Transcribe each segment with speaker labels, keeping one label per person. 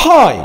Speaker 1: Hi,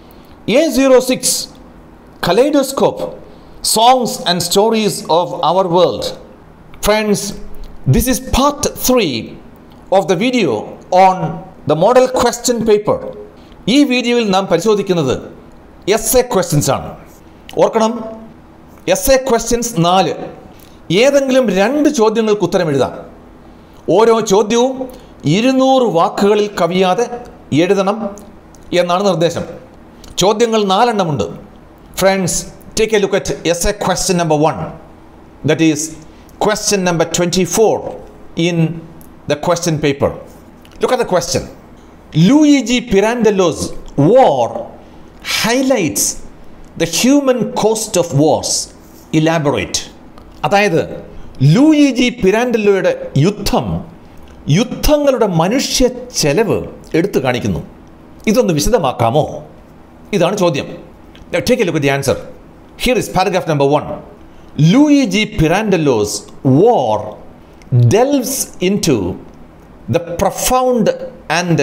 Speaker 1: A06 Kaleidoscope Songs and Stories of Our World. Friends, this is part 3 of the video on the model question paper. ഈ വീഡിയോയിൽ നാം പരിശോധിക്കുന്നത് S A questions ആണ് ഓർക്കണം S A questions നാല് ഏതെങ്കിലും രണ്ട് ചോദ്യങ്ങൾക്ക് ഉത്തരം എഴുതാം ഓരോ ചോദ്യവും ഇരുന്നൂറ് വാക്കുകളിൽ കവിയാതെ എഴുതണം എന്നാണ് നിർദ്ദേശം ചോദ്യങ്ങൾ നാലെണ്ണമുണ്ട് friends take a look at S A question number one that is question number twenty four in the question paper look at the question Luigi Pirandello's war highlights the human cost of wars elaborate അതായത് Luigi പിരാൻഡലോയുടെ യുദ്ധം യുദ്ധങ്ങളുടെ മനുഷ്യ ചെലവ് എടുത്തു കാണിക്കുന്നു ഇതൊന്ന് വിശദമാക്കാമോ ഇതാണ് ചോദ്യം take a look the answer here is paragraph number one Luigi Pirandello's war delves into the profound and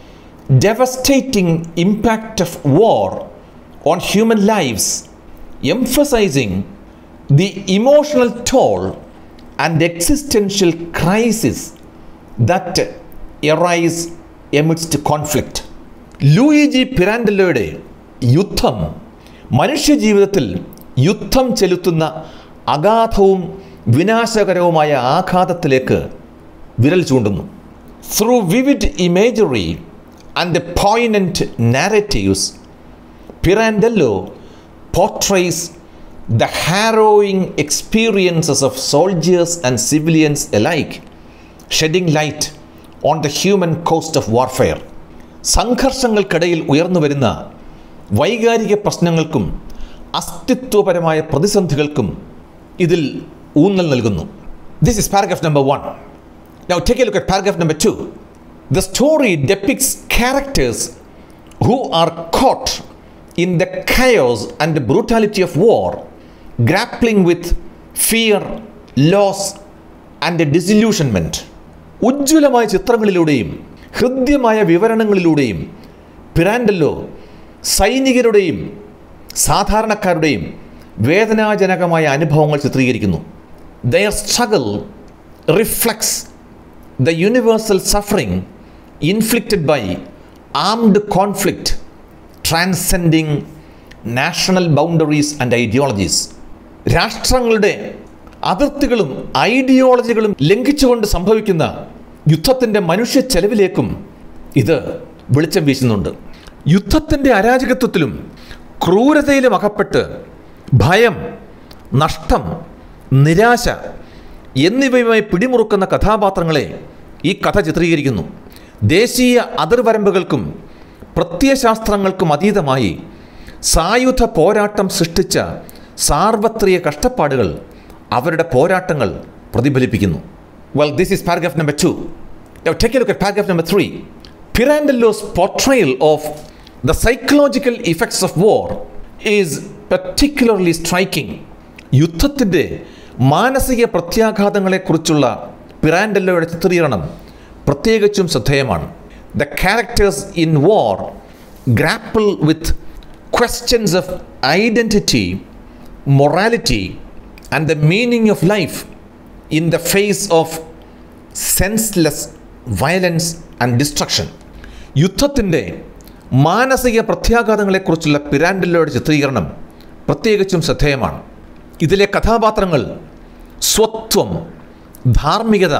Speaker 1: devastating impact of war on human lives, emphasizing the emotional toll and existential crisis that arise amidst conflict. Luigi പിരാൻഡലോയുടെ യുദ്ധം മനുഷ്യജീവിതത്തിൽ യുദ്ധം ചെലുത്തുന്ന അഗാധവും വിനാശകരവുമായ ആഘാതത്തിലേക്ക് വിരൽ ചൂണ്ടുന്നു through vivid imagery and poignant narratives Pirandello portrays the harrowing experiences of soldiers and civilians alike shedding light on the human cost of warfare സംഘർഷങ്ങൾക്കിടയിൽ ഉയർന്നു വരുന്ന വൈകാരിക പ്രശ്നങ്ങൾക്കും അസ്തിത്വപരമായ പ്രതിസന്ധികൾക്കും ഇതിൽ ഊന്നൽ നൽകുന്നു this is paragraph number one Now take a look at paragraph number two. The story depicts characters who are caught in the chaos and brutality of war, grappling with fear, loss, and disillusionment. ഉജ്ജ്വലമായ ചിത്രങ്ങളിലൂടെയും ഹൃദ്യമായ വിവരണങ്ങളിലൂടെയും പിറാൻഡല്ലോ സൈനികരുടെയും സാധാരണക്കാരുടെയും വേദനാജനകമായ അനുഭവങ്ങൾ ചിത്രീകരിക്കുന്നു their struggle reflects the universal suffering inflicted by armed conflict transcending national boundaries and ideologies രാഷ്ട്രങ്ങളുടെ അതിർത്തികളും ഐഡിയോളജികളും ലംഘിച്ചുകൊണ്ട് സംഭവിക്കുന്ന യുദ്ധത്തിൻ്റെ മനുഷ്യ ചെലവിലേക്കും ഇത് വെളിച്ചം വീശുന്നുണ്ട് യുദ്ധത്തിൻ്റെ അരാജകത്വത്തിലും ക്രൂരതയിലും അകപ്പെട്ട് ഭയം നഷ്ടം നിരാശ എന്നിവയുമായി പിടിമുറുക്കുന്ന കഥാപാത്രങ്ങളെ ഈ കഥ ചിത്രീകരിക്കുന്നു ദേശീയ അതിർവരമ്പുകൾക്കും പ്രത്യയശാസ്ത്രങ്ങൾക്കും അതീതമായി സായുധ പോരാട്ടം സൃഷ്ടിച്ച സാർവത്രിക കഷ്ടപ്പാടുകൾ അവരുടെ പോരാട്ടങ്ങൾ പ്രതിഫലിപ്പിക്കുന്നു well this is paragraph number two take look at paragraph number three Pirandello's portrayal of the psychological effects of war is particularly striking യുദ്ധത്തിൻ്റെ മാനസിക പ്രത്യാഘാതങ്ങളെക്കുറിച്ചുള്ള പിറാൻഡല്ലോയുടെ ചിത്രീകരണം പ്രത്യേകിച്ചും ശ്രദ്ധേയമാണ് the characters in war grapple with questions of identity morality and the meaning of life in the face of senseless violence and destruction യുദ്ധത്തിൻ്റെ മാനസിക പ്രത്യാഘാതങ്ങളെക്കുറിച്ചുള്ള പിരാൻഡല്ലോയുടെ ചിത്രീകരണം പ്രത്യേകിച്ചും ശ്രദ്ധേയമാണ് ഇതിലെ കഥാപാത്രങ്ങൾ സ്വത്വം ധാർമ്മികത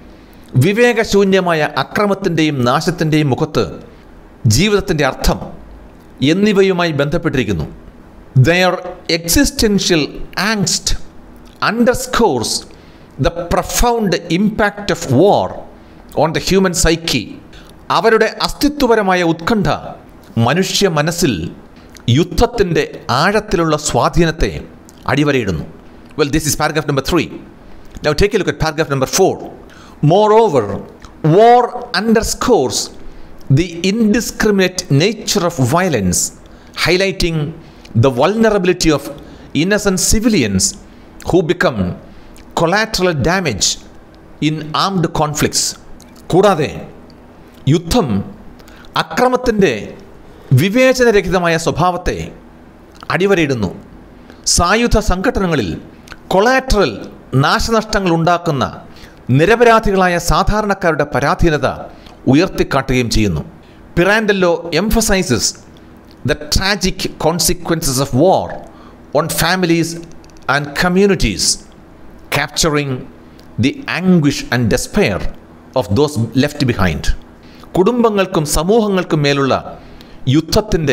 Speaker 1: വിവേകശൂന്യമായ അക്രമത്തിൻ്റെയും നാശത്തിൻ്റെയും മുഖത്ത് ജീവിതത്തിൻ്റെ അർത്ഥം എന്നിവയുമായി ബന്ധപ്പെട്ടിരിക്കുന്നു their existential angst underscores the profound impact of war on the human psyche അവരുടെ അസ്തിത്വപരമായ ഉത്കണ്ഠ മനുഷ്യ മനസ്സിൽ യുദ്ധത്തിൻ്റെ ആഴത്തിലുള്ള സ്വാധീനത്തെ അടിവരയിടുന്നു well this is paragraph number three now take a look at paragraph number four moreover war underscores the indiscriminate nature of violence highlighting the vulnerability of innocent civilians who become collateral damage in armed conflicts കൂടാതെ യുദ്ധം അക്രമത്തിൻ്റെ വിവേചനരഹിതമായ സ്വഭാവത്തെ അടിവരയിടുന്നു സായുധ സംഘടനകളിൽ collateral നാശനഷ്ടങ്ങൾ ഉണ്ടാക്കുന്ന നിരപരാധികളായ സാധാരണക്കാരുടെ പരാധീനത ഉയർത്തിക്കാട്ടുകയും ചെയ്യുന്നു Pirandello emphasises the tragic consequences of war on families and communities capturing the anguish and despair of those left behind. കുടുംബങ്ങൾക്കും സമൂഹങ്ങൾക്കും മേലുള്ള യുദ്ധത്തിൻ്റെ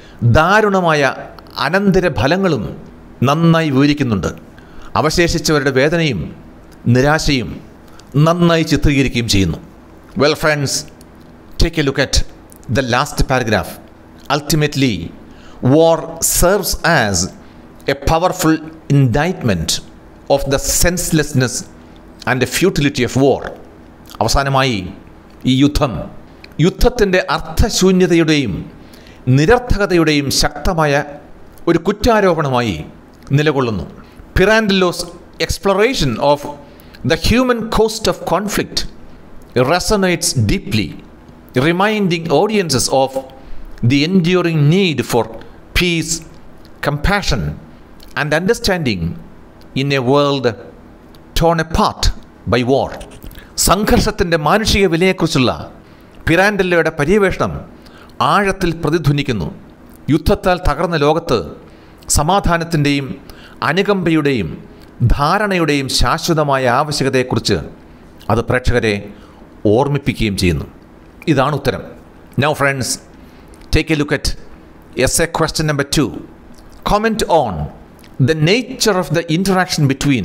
Speaker 1: ദാരുണമായ അനന്തര ഫലങ്ങളും നന്നായി വിവരിക്കുന്നുണ്ട് അവശേഷിച്ചവരുടെ വേദനയും നിരാശയും നന്നായി ചിത്രീകരിക്കുകയും ചെയ്യുന്നു well friends take a look at the last paragraph ultimately war serves as a powerful indictment of the senselessness and futility of war അവസാനമായി ഈ യുദ്ധം യുദ്ധത്തിൻ്റെ അർത്ഥശൂന്യതയുടെയും നിരർത്ഥകതയുടെയും ശക്തമായ ഒരു കുറ്റാരോപണമായി നിലകൊള്ളുന്നു Pirandello's exploration of the human cost of conflict resonates deeply reminding audiences of the enduring need for peace compassion and understanding in a world torn apart by war സംഘർഷത്തിൻ്റെ മാനുഷിക വിലയെക്കുറിച്ചുള്ള പിറാൻഡല്ലയുടെ പര്യവേഷണം ആഴത്തിൽ പ്രതിധ്വനിക്കുന്നു യുദ്ധത്താൽ തകർന്ന ലോകത്ത് സമാധാനത്തിൻ്റെയും അനുകമ്പയുടെയും ധാരണയുടെയും ശാശ്വതമായ ആവശ്യകതയെക്കുറിച്ച് അത് പ്രേക്ഷകരെ ഓർമ്മിപ്പിക്കുകയും ചെയ്യുന്നു ഇതാണ് ഉത്തരം now friends take a look at S A question number two comment on the nature of the interaction between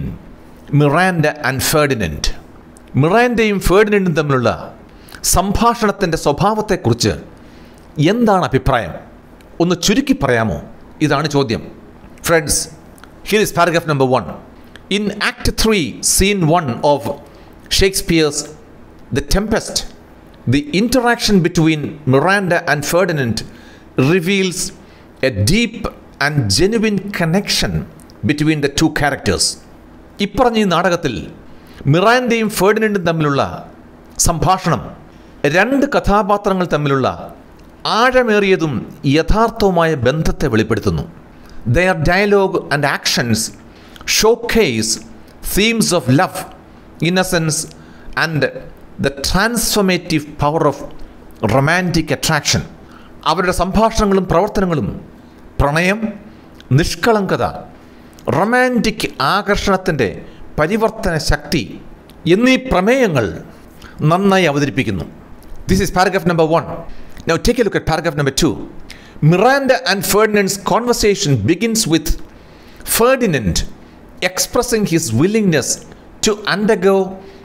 Speaker 1: Miranda and Ferdinand മിറാൻഡയും ഫേർഡിനൻറ്റും തമ്മിലുള്ള സംഭാഷണത്തിൻ്റെ സ്വഭാവത്തെക്കുറിച്ച് എന്താണ് അഭിപ്രായം ഒന്ന് ചുരുക്കി പറയാമോ ഇതാണ് ചോദ്യം friends here is paragraph number one in act three scene one of Shakespeare's the Tempest the interaction between Miranda and Ferdinand reveals a deep and genuine connection between the two characters ഇപ്പറഞ്ഞ ഈ നാടകത്തിൽ മിറാൻഡയും ഫേർഡിനൻറ്റും തമ്മിലുള്ള സംഭാഷണം രണ്ട് കഥാപാത്രങ്ങൾ തമ്മിലുള്ള ആഴമേറിയതും യഥാർത്ഥവുമായ ബന്ധത്തെ വെളിപ്പെടുത്തുന്നു their dialogue and actions showcase themes of love innocence and the transformative power of romantic attraction അവരുടെ സംഭാഷണങ്ങളും പ്രവർത്തനങ്ങളും പ്രണയം നിഷ്കളങ്കത റൊമാൻറ്റിക് ആകർഷണത്തിൻ്റെ പരിവർത്തന ശക്തി എന്നീ പ്രമേയങ്ങൾ നന്നായി അവതരിപ്പിക്കുന്നു this is paragraph number one now take a look at paragraph number two Miranda and Ferdinand's conversation begins with Ferdinand expressing his willingness to undergo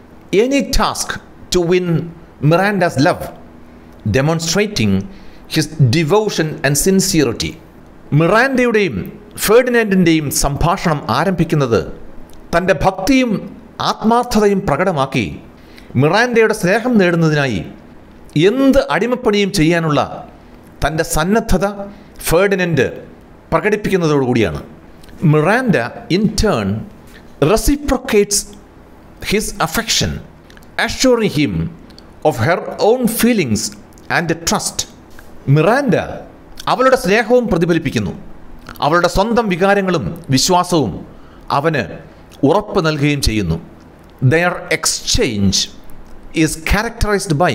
Speaker 1: any task to win Miranda's love demonstrating his devotion and sincerity മിറാൻഡയുടെയും ഫേർഡിനാൻഡിൻ്റെയും സംഭാഷണം ആരംഭിക്കുന്നത് തൻ്റെ ഭക്തിയും ആത്മാർത്ഥതയും പ്രകടമാക്കി മിറാൻഡയുടെ സ്നേഹം നേടുന്നതിനായി എന്ത് അടിമപ്പണിയും ചെയ്യാനുള്ള തൻ്റെ സന്നദ്ധത ഫേർഡിനൻഡ് പ്രകടിപ്പിക്കുന്നതോടുകൂടിയാണ് Miranda in turn reciprocates his affection assuring him of her own feelings and trust Miranda അവളുടെ സ്നേഹവും പ്രതിഫലിപ്പിക്കുന്നു അവളുടെ സ്വന്തം വികാരങ്ങളും വിശ്വാസവും അവന് ഉറപ്പ് നൽകുകയും ചെയ്യുന്നു their exchange is characterised by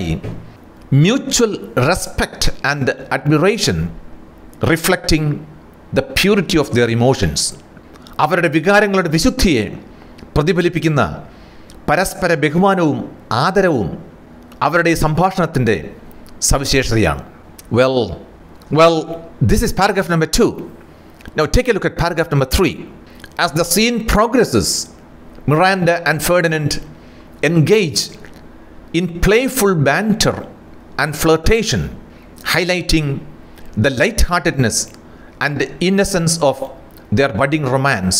Speaker 1: mutual respect and admiration reflecting the purity of their emotions അവരുടെ വികാരങ്ങളുടെ വിശുദ്ധിയെ പ്രതിഫലിപ്പിക്കുന്ന പരസ്പര ബഹുമാനവും ആദരവും അവരുടെ ഈ സംഭാഷണത്തിൻ്റെ സവിശേഷതയാണ് well well this is paragraph number two Now take a look at paragraph number three. As the scene progresses, Miranda and Ferdinand engage in playful banter and flirtation, highlighting the lightheartedness and the innocence of their budding romance.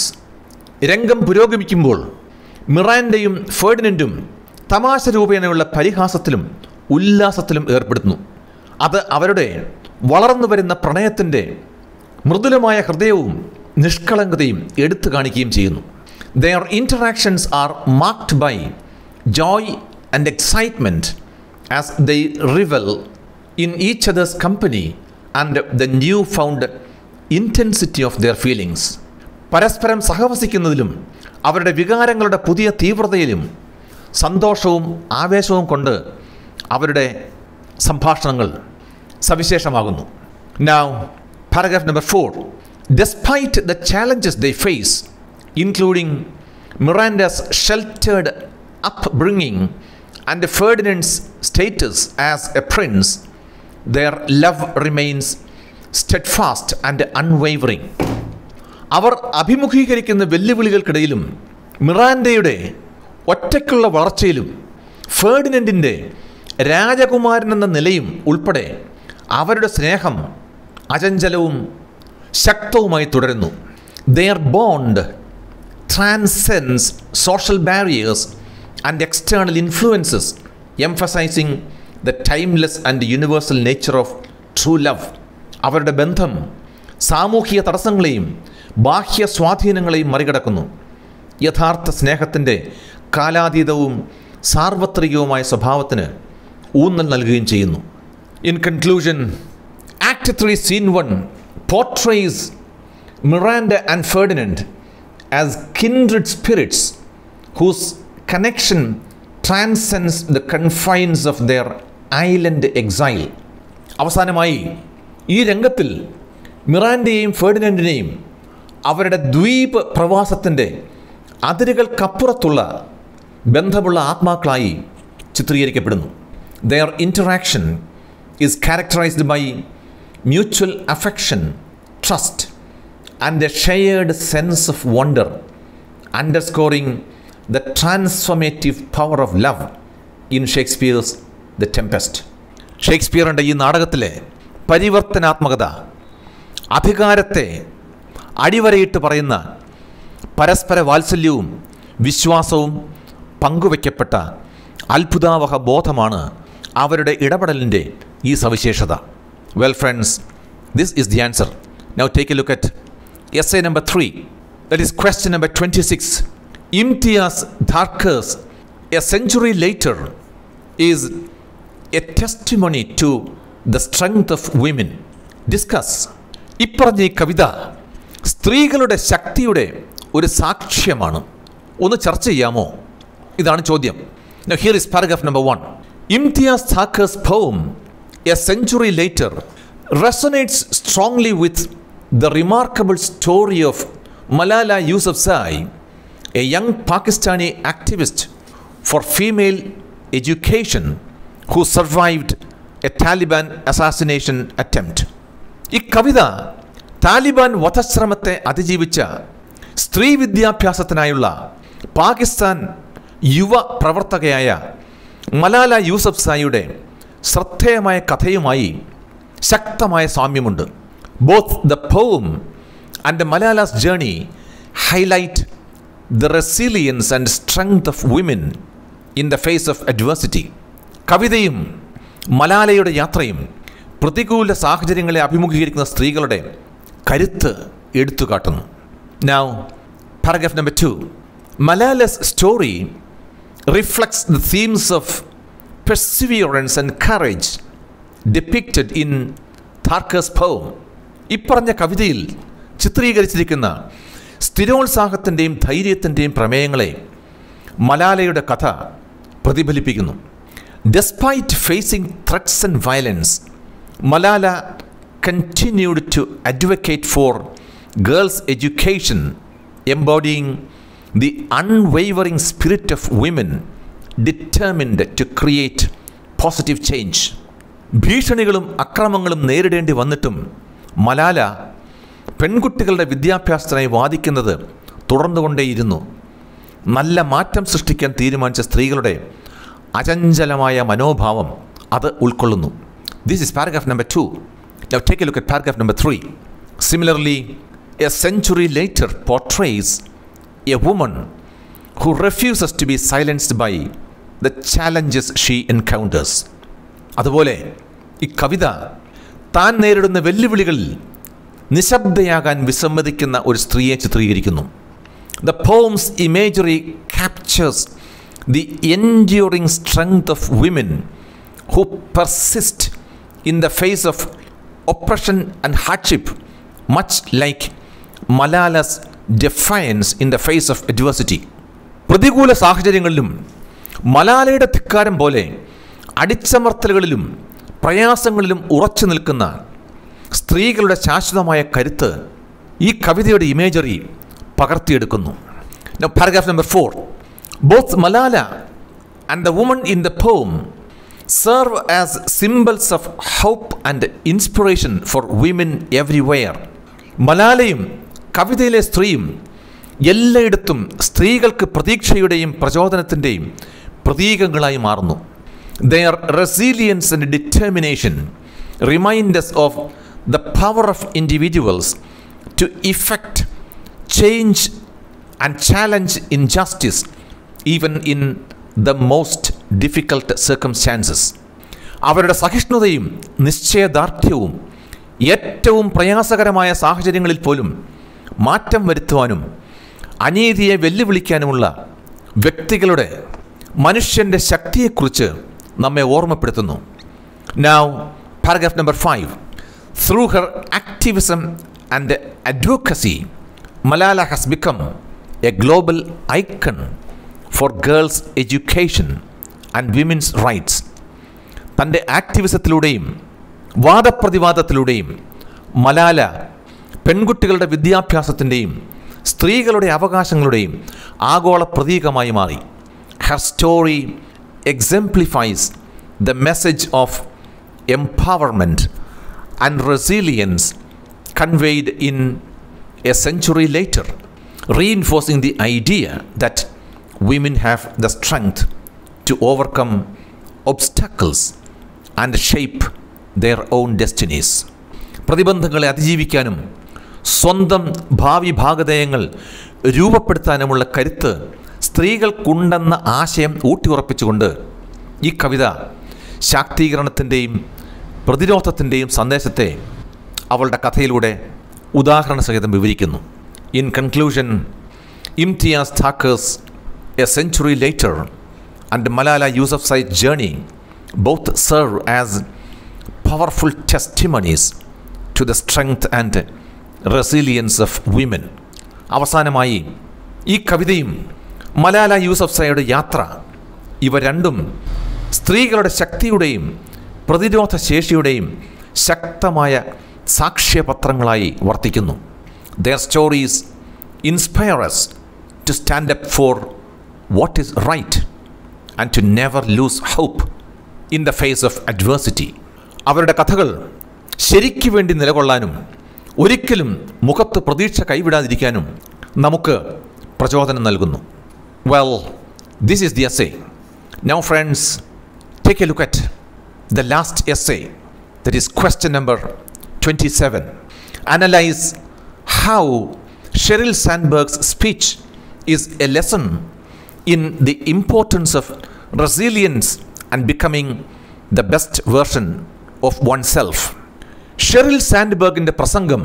Speaker 1: രംഗം പുരോഗമിക്കുമ്പോൾ മിറാൻഡയും ഫേർഡിനൻറ്റും തമാശ രൂപേണയുള്ള പരിഹാസത്തിലും ഉല്ലാസത്തിലും ഏർപ്പെടുന്നു അത് അവരുടെ വളർന്നു വരുന്ന പ്രണയത്തിൻ്റെ മൃദുലമായ ഹൃദയവും നിഷ്കളങ്കതയും എടുത്തു കാണിക്കുകയും ചെയ്യുന്നു their interactions are marked by joy and excitement as they revel in each other's company and the newfound intensity of their feelings പരസ്പരം സഹവസിക്കുന്നതിലും അവരുടെ വികാരങ്ങളുടെ പുതിയ തീവ്രതയിലും സന്തോഷവും ആവേശവും കൊണ്ട് അവരുടെ സംഭാഷണങ്ങൾ സവിശേഷമാകുന്നു now paragraph number four despite the challenges they face including Miranda's sheltered upbringing and Ferdinand's status as a prince their love remains steadfast and unwavering അവർ അഭിമുഖീകരിക്കുന്ന വെല്ലുവിളികൾക്കിടയിലും മിറാൻഡയുടെ ഒറ്റയ്ക്കുള്ള വളർച്ചയിലും ഫേർഡിനൻറ്റിൻ്റെ രാജകുമാരൻ എന്ന നിലയും ഉൾപ്പെടെ അവരുടെ സ്നേഹം അചഞ്ചലവും ശക്തവുമായി തുടരുന്നു their bond transcends social barriers and external influences emphasising the timeless and universal nature of true love അവരുടെ ബന്ധം സാമൂഹിക തടസ്സങ്ങളെയും ബാഹ്യ സ്വാധീനങ്ങളെയും മറികടക്കുന്നു യഥാർത്ഥ സ്നേഹത്തിൻ്റെ കാലാതീതവും സാർവത്രികവുമായ സ്വഭാവത്തിന് ഊന്നൽ നൽകുകയും ചെയ്യുന്നു in conclusion act three scene one portrays Miranda and Ferdinand as kindred spirits whose connection transcends the confines of their island exile അവസാനമായി ഈ രംഗത്തിൽ മിറാൻഡയെയും ഫെർഡിനൻഡിനെയും അവരുടെ ദ്വീപ് പ്രവാസത്തിൻ്റെ അതിരുകൾക്കപ്പുറത്തുള്ള ബന്ധമുള്ള ആത്മാക്കളായി ചിത്രീകരിക്കപ്പെടുന്നു their interaction is characterised by mutual affection trust and a shared sense of wonder underscoring the transformative power of love in Shakespeare's the Tempest ഷേക്സ്പിയറിൻ്റെ ഈ നാടകത്തിലെ പരിവർത്തനാത്മകത അധികാരത്തെ അടിവരയിട്ട് പറയുന്ന പരസ്പര വാത്സല്യവും വിശ്വാസവും പങ്കുവയ്ക്കപ്പെട്ട അത്ഭുതാവഹ ബോധമാണ് അവരുടെ ഇടപെടലിൻ്റെ ഈ സവിശേഷത well friends this is the answer now take a look at S A number three that is question number twenty six Imtiaz Dharker's a century later is a testimony to the strength of women discuss ഇപ്പറഞ്ഞ ഈ കവിത സ്ത്രീകളുടെ ശക്തിയുടെ ഒരു സാക്ഷ്യമാണ് ഒന്ന് ചർച്ച ചെയ്യാമോ ഇതാണ് ചോദ്യം here is paragraph number one Imtiaz Dharker's poem a century later resonates strongly with the remarkable story of Malala Yousafzai a young Pakistani activist for female education who survived a Taliban assassination attempt ഈ കവിത താലിബാൻ വധശ്രമത്തെ അതിജീവിച്ച സ്ത്രീ വിദ്യാഭ്യാസത്തിനായുള്ള പാകിസ്ഥാൻ യുവ പ്രവർത്തകയായ മലാല യൂസഫ് സായിയുടെ ശ്രദ്ധേയമായ കഥയുമായി ശക്തമായ സാമ്യമുണ്ട് both the poem and Malala's journey highlight the resilience and strength of women in the face of adversity കവിതയും മലാലയുടെ യാത്രയും പ്രതികൂല സാഹചര്യങ്ങളെ അഭിമുഖീകരിക്കുന്ന സ്ത്രീകളുടെ കരുത്ത് എടുത്തുകാട്ടുന്നു now paragraph number two Malala's story reflects the themes of perseverance and courage depicted in Dharker's poem ഇപ്പറഞ്ഞ കവിതയിൽ ചിത്രീകരിച്ചിരിക്കുന്ന സ്ഥിരോത്സാഹത്തിൻ്റെയും ധൈര്യത്തിൻ്റെയും പ്രമേയങ്ങളെ മലാലയുടെ കഥ പ്രതിഫലിപ്പിക്കുന്നു despite facing threats and violence Malala continued to advocate for girls' education, embodying the unwavering spirit of women determined to create positive change. ഭീഷണികളും അക്രമങ്ങളും നേരിടേണ്ടി വന്നിട്ടും മലാല പെൺകുട്ടികളുടെ വിദ്യാഭ്യാസത്തിനായി വാദിക്കുന്നത് തുടർന്നുകൊണ്ടേയിരുന്നു നല്ല മാറ്റം സൃഷ്ടിക്കാൻ തീരുമാനിച്ച സ്ത്രീകളുടെ അചഞ്ചലമായ മനോഭാവം അത് ഉൾക്കൊള്ളുന്നു this is paragraph number two Now take a look at paragraph number three. Similarly, a century later portrays a woman who refuses to be silenced by the challenges she encounters. അതുപോലെ ഈ കവിത താൻ നേരിടുന്ന വെല്ലുവിളികളിൽ നിശബ്ദയാകാൻ വിസമ്മതിക്കുന്ന ഒരു സ്ത്രീയെ ചിത്രീകരിക്കുന്നു the poem's imagery captures the enduring strength of women who persist in the face of oppression and hardship, much like Malala's defiance in the face of adversity. പ്രതികൂല സാഹചര്യങ്ങളിലും മലാലയുടെ ധിക്കാരം പോലെ അടിച്ചമർത്തലുകളിലും പ്രയാസങ്ങളിലും ഉറച്ചു നിൽക്കുന്ന സ്ത്രീകളുടെ ശാശ്വതമായ കരുത്ത് ഈ കവിതയുടെ ഇമേജറി പകർത്തിയെടുക്കുന്നു paragraph number four both Malala and the woman in the poem serve as symbols of hope and inspiration for women everywhere. മലാലയും കവിതയിലെ സ്ത്രീയും എല്ലായിടത്തും സ്ത്രീകൾക്ക് പ്രതീക്ഷയുടെയും പ്രചോദനത്തിൻ്റെയും പ്രതീകങ്ങളായി മാറുന്നു their resilience and determination reminders of the power of individuals to effect change and challenge injustice even in the most difficult circumstances അവരുടെ സഹിഷ്ണുതയും നിശ്ചയദാർഢ്യവും ഏറ്റവും പ്രയാസകരമായ സാഹചര്യങ്ങളിൽ പോലും മാറ്റം വരുത്തുവാനും അനീതിയെ വെല്ലുവിളിക്കാനുമുള്ള വ്യക്തികളുടെ മനുഷ്യൻ്റെ ശക്തിയെക്കുറിച്ച് നമ്മെ ഓർമ്മപ്പെടുത്തുന്നു now paragraph number five through her activism and advocacy Malala has become a global icon for girls education and women's rights തൻ്റെ ആക്ടിവിസത്തിലൂടെയും വാദപ്രതിവാദത്തിലൂടെയും മലാല പെൺകുട്ടികളുടെ വിദ്യാഭ്യാസത്തിൻ്റെയും സ്ത്രീകളുടെ അവകാശങ്ങളുടെയും ആഗോള പ്രതീകമായി മാറി her story exemplifies the message of empowerment and resilience conveyed in a century later reinforcing the idea that women have the strength to overcome obstacles and shape their own destinies. പ്രതിബന്ധങ്ങളെ അതിജീവിക്കാനും സ്വന്തം ഭാവി ഭാഗധേയങ്ങൾ രൂപപ്പെടുത്താനുമുള്ള കരുത്ത് സ്ത്രീകൾക്കുണ്ടെന്ന ആശയം ഊട്ടിയുറപ്പിച്ചുകൊണ്ട് ഈ കവിത ശാക്തീകരണത്തിൻ്റെയും പ്രതിരോധത്തിൻ്റെയും സന്ദേശത്തെ അവളുടെ കഥയിലൂടെ ഉദാഹരണ സഹിതം വിവരിക്കുന്നു in conclusion Imtiaz Dharker's a century later and Malala Yousafzai journey both serve as powerful testimonies to the strength and resilience of women അവസാനമായി ഈ കവിതയും മലാല യൂസഫ് സയുടെ യാത്ര ഇവ രണ്ടും സ്ത്രീകളുടെ ശക്തിയുടെയും പ്രതിരോധ ശേഷിയുടെയും ശക്തമായ സാക്ഷ്യപത്രങ്ങളായി വർത്തിക്കുന്നു their stories inspire us to stand up for what is right and to never lose hope in the face of adversity. അവരുടെ കഥകൾ ശരിക്കു വേണ്ടി നിലകൊള്ളാനും ഒരിക്കലും മുഖത്ത് പ്രതീക്ഷ കൈവിടാതിരിക്കാനും നമുക്ക് പ്രചോദനം നൽകുന്നു well this is the S A now friends take a look at the last S A that is question number twenty seven analyse how Sheryl Sandberg's speech is a lesson in the importance of resilience and becoming the best version of oneself. Sheryl സാൻഡ്ബർഗിൻ്റെ പ്രസംഗം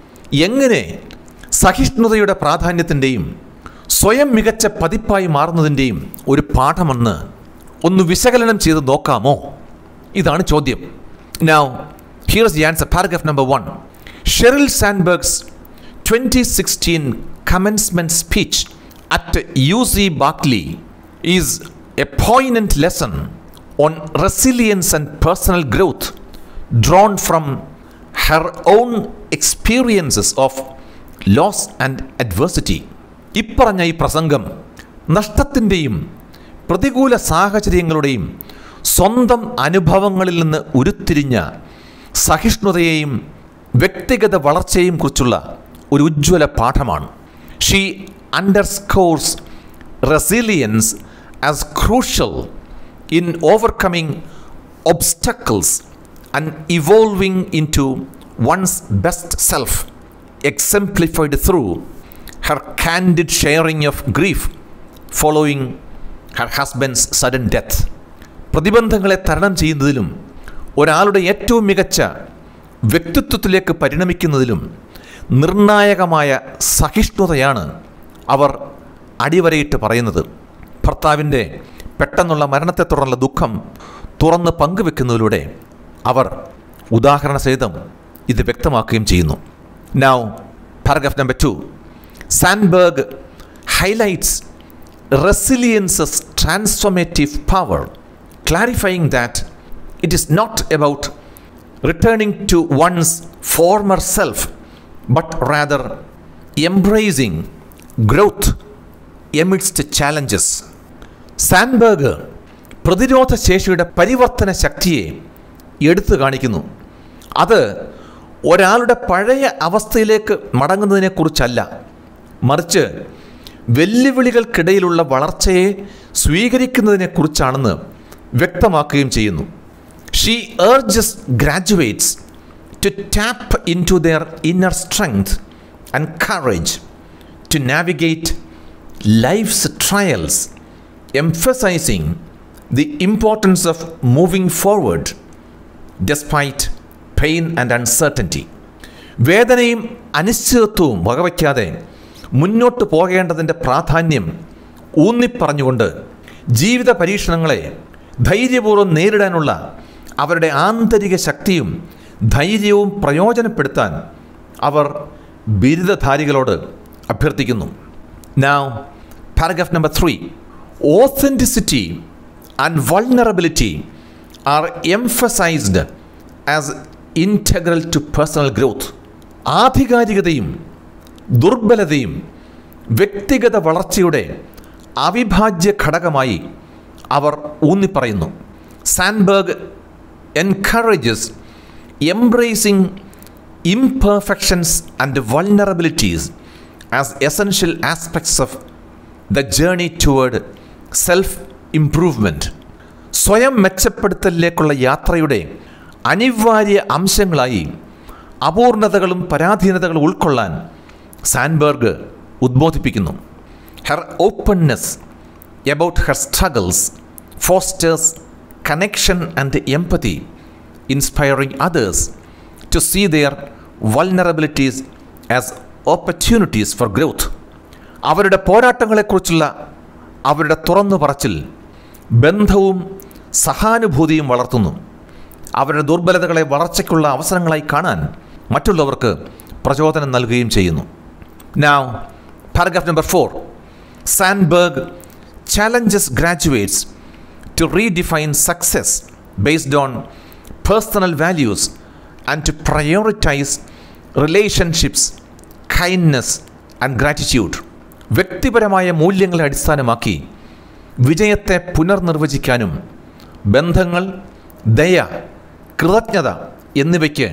Speaker 1: എങ്ങനെ സഹിഷ്ണുതയുടെ പ്രാധാന്യത്തിൻ്റെയും സ്വയം മികച്ച പതിപ്പായി മാറുന്നതിൻ്റെയും ഒരു പാഠമെന്ന് ഒന്ന് വിശകലനം ചെയ്ത് നോക്കാമോ ഇതാണ് ചോദ്യം now here's the answer paragraph number one Sheryl Sandberg's 2016 commencement speech at UC Berkeley is a poignant lesson on resilience and personal growth drawn from her own experiences of loss and adversity. ഇപ്പറഞ്ഞ ഈ പ്രസംഗം നഷ്ടത്തിൻ്റെയും പ്രതികൂല സാഹചര്യങ്ങളുടെയും സ്വന്തം അനുഭവങ്ങളിൽ നിന്ന് ഉരുത്തിരിഞ്ഞ സഹിഷ്ണുതയെയും വ്യക്തിഗത വളർച്ചയെയും കുറിച്ചുള്ള ഒരു ഉജ്ജ്വല പാഠമാണ് she underscores resilience as crucial in overcoming obstacles and evolving into one's best self exemplified through her candid sharing of grief following her husband's sudden death പ്രതിബന്ധങ്ങളെ തരണം ചെയ്യുന്നതിലും ഒരാളുടെ ഏറ്റവും മികച്ച വ്യക്തിത്വത്തിലേക്ക് പരിണമിക്കുന്നതിലും നിർണായകമായ സഹിഷ്ണുതയാണ് അവർ അടിവരയിട്ട് പറയുന്നത് ഭർത്താവിൻ്റെ പെട്ടെന്നുള്ള മരണത്തെ തുടർന്നുള്ള ദുഃഖം തുറന്ന് പങ്കുവെക്കുന്നതിലൂടെ അവർ ഉദാഹരണ സഹിതം ഇത് വ്യക്തമാക്കുകയും ചെയ്യുന്നു now paragraph number two Sandberg highlights resilience's transformative power clarifying that it is not about returning to one's former self, but rather embracing growth amidst challenges. Sandberg പ്രതിരോധ ശേഷിയുടെ പരിവർത്തന ശക്തിയെ എടുത്തു കാണിക്കുന്നു അത് ഒരാളുടെ പഴയ അവസ്ഥയിലേക്ക് മടങ്ങുന്നതിനെക്കുറിച്ചല്ല മറിച്ച് വെല്ലുവിളികൾക്കിടയിലുള്ള വളർച്ചയെ സ്വീകരിക്കുന്നതിനെക്കുറിച്ചാണെന്ന് വ്യക്തമാക്കുകയും ചെയ്യുന്നു she urges graduates to tap into their inner strength and courage to navigate life's trials, emphasizing the importance of moving forward despite pain and uncertainty. വേദനയും അനിശ്ചിതത്വവും വകവയ്ക്കാതെ മുന്നോട്ട് പോകേണ്ടതിൻ്റെ പ്രാധാന്യം ഊന്നിപ്പറഞ്ഞുകൊണ്ട് ജീവിത പരീക്ഷണങ്ങളെ ധൈര്യപൂർവ്വം നേരിടാനുള്ള അവരുടെ ആന്തരിക ശക്തിയും ധൈര്യവും പ്രയോജനപ്പെടുത്താൻ അവർ ബിരുദധാരികളോട് അഭ്യർത്ഥിക്കുന്നു Now, paragraph number three authenticity and vulnerability are emphasized as integral to personal growth. ആധികാരികതയും ദുർബലതയും വ്യക്തിഗത വളർച്ചയുടെ അവിഭാജ്യ ഘടകമായി അവർ ഊന്നിപ്പറയുന്നു Sandberg encourages embracing imperfections and vulnerabilities as essential aspects of the journey toward self improvement. സ്വയം മെച്ചപ്പെടുത്തലിലേക്കുള്ള യാത്രയുടെ അനിവാര്യ അംശങ്ങളായി അപൂർണതകളും പരാധീനതകളും ഉൾക്കൊള്ളാൻ സാൻബർഗ് ഉദ്ബോധിപ്പിക്കുന്നു her openness about her struggles fosters connection and empathy inspiring others to see their vulnerabilities as opportunities for growth. അവരുടെ പോരാട്ടങ്ങളെക്കുറിച്ചുള്ള അവരുടെ തുറന്നു പറച്ചിൽ ബന്ധവും സഹാനുഭൂതിയും വളർത്തുന്നു അവരുടെ ദുർബലതകളെ വളർച്ചയ്ക്കുള്ള അവസരങ്ങളായി കാണാൻ മറ്റുള്ളവർക്ക് പ്രചോദനം നൽകുകയും ചെയ്യുന്നു Now, paragraph number four Sandberg challenges graduates to redefine success based on personal values and to prioritize relationships, kindness, and gratitude. വ്യക്തിപരമായ മൂല്യങ്ങളെ അടിസ്ഥാനമാക്കി വിജയത്തെ പുനർനിർവചിക്കാനും ബന്ധങ്ങൾ ദയ കൃതജ്ഞത എന്നിവയ്ക്ക്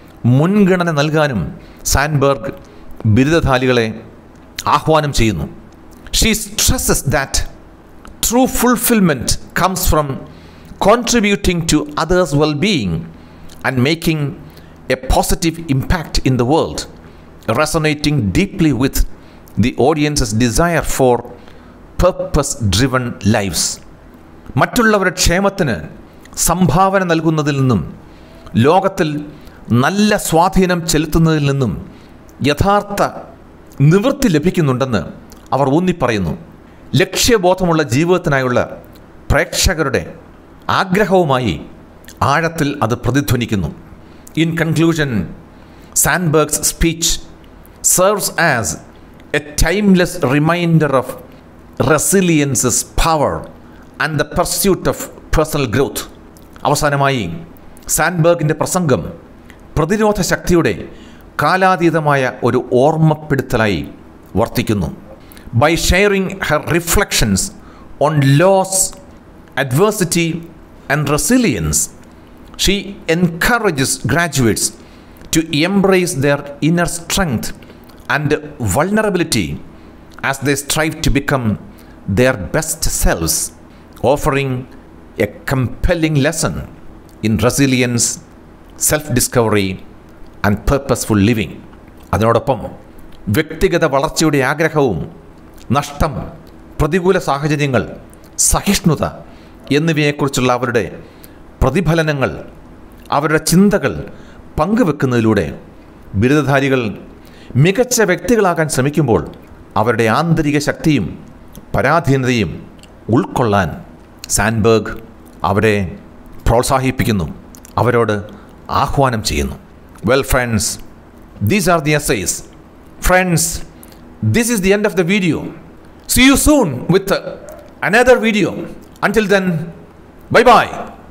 Speaker 1: മുൻഗണന നൽകാനും സാൻബർഗ് ബിരുദധാരികളെ ആഹ്വാനം ചെയ്യുന്നു she stresses that true fulfilment comes from contributing to others well being and making a positive impact in the world, resonating deeply with the audience's desire for purpose driven lives. മറ്റുള്ളവരുടെ ക്ഷേമത്തിന് സംഭാവന നൽകുന്നതിൽ നിന്നും ലോകത്തിൽ നല്ല സ്വാധീനം ചെലുത്തുന്നതിൽ നിന്നും യഥാർത്ഥ നിവൃത്തി ലഭിക്കുന്നുണ്ടെന്ന് അവർ ഊന്നിപ്പറയുന്നു ലക്ഷ്യബോധമുള്ള ജീവിതത്തിനായുള്ള പ്രേക്ഷകരുടെ ആഗ്രഹവുമായി ആഴത്തിൽ അത് പ്രതിധ്വനിക്കുന്നു in conclusion Sandberg's speech serves as a timeless reminder of resilience's power and the pursuit of personal growth അവസാനമായി സാൻബർഗിൻ്റെ പ്രസംഗം പ്രതിരോധ ശക്തിയുടെ കാലാതീതമായ ഒരു ഓർമ്മപ്പെടുത്തലായി വർത്തിക്കുന്നു by sharing her reflections on loss adversity and resilience She encourages graduates to embrace their inner strength and vulnerability as they strive to become their best selves, offering a compelling lesson in resilience, self discovery, and purposeful living. അതിനോടൊപ്പം വ്യക്തിഗത വളർച്ചയുടെ ആഗ്രഹവും നഷ്ടം പ്രതികൂല സാഹചര്യങ്ങൾ സഹിഷ്ണുത എന്നിവയെക്കുറിച്ചുള്ള അവരുടെ പ്രതിഫലനങ്ങൾ അവരുടെ ചിന്തകൾ പങ്കുവെക്കുന്നതിലൂടെ ബിരുദധാരികൾ മികച്ച വ്യക്തികളാകാൻ ശ്രമിക്കുമ്പോൾ അവരുടെ ആന്തരിക ശക്തിയും പരാധീനതയും ഉൾക്കൊള്ളാൻ സാൻബർഗ് അവരെ പ്രോത്സാഹിപ്പിക്കുന്നു അവരോട് ആഹ്വാനം ചെയ്യുന്നു Well, friends, these are the essays. Friends, this is the end of the video. See you soon with uh, another video. Until then, bye bye.